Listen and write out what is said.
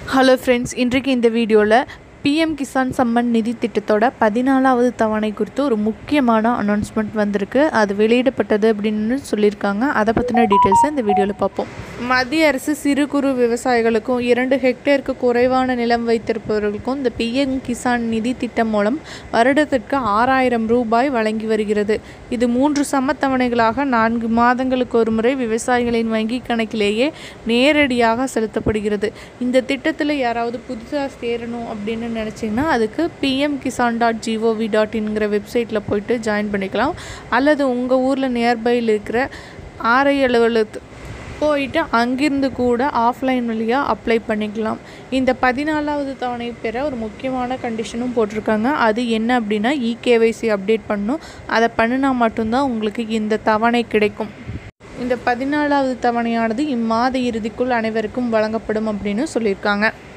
hello friends இன்றைக்கு இந்த வீடியோவில் பிஎம் கிசான் சம்மன் நிதி திட்டத்தோட பதினாலாவது தவணை குறித்து ஒரு முக்கியமான அனௌன்ஸ்மெண்ட் வந்திருக்கு அது வெளியிடப்பட்டது அப்படின்னு சொல்லியிருக்காங்க அதை பற்றின டீட்டெயில்ஸை இந்த வீடியோவில் பார்ப்போம் மத்திய அரசு சிறு குறு விவசாயிகளுக்கும் இரண்டு ஹெக்டேருக்கு குறைவான நிலம் வைத்திருப்பவர்களுக்கும் இந்த பிஎம் கிசான் நிதி திட்டம் மூலம் வருடத்திற்கு ஆறாயிரம் ரூபாய் வழங்கி வருகிறது இது மூன்று சமத்தவணைகளாக நான்கு மாதங்களுக்கு ஒரு முறை விவசாயிகளின் வங்கி கணக்கிலேயே நேரடியாக செலுத்தப்படுகிறது இந்த திட்டத்தில் யாராவது புதுசாக சேரணும் அப்படின்னு நினச்சிங்கன்னா அதுக்கு PM Kisan dot GOV dot இன்ங்கிற வெப்சைட்டில் போயிட்டு ஜாயின் பண்ணிக்கலாம் அல்லது உங்கள் ஊரில் நியர்பையில் இருக்கிற ஆர்ஐ அலுவலகத்து போயிட்டு அங்கிருந்து கூட ஆஃப்லைன் வழியாக அப்ளை பண்ணிக்கலாம் இந்த பதினாலாவது தவணை பெற ஒரு முக்கியமான கண்டிஷனும் போட்டிருக்காங்க அது என்ன அப்படின்னா இகேவைசி அப்டேட் பண்ணணும் அதை பண்ணினா மட்டும்தான் உங்களுக்கு இந்த தவணை கிடைக்கும் இந்த பதினாலாவது தவணையானது இம்மாத இறுதிக்குள் அனைவருக்கும் வழங்கப்படும் அப்படின்னு சொல்லியிருக்காங்க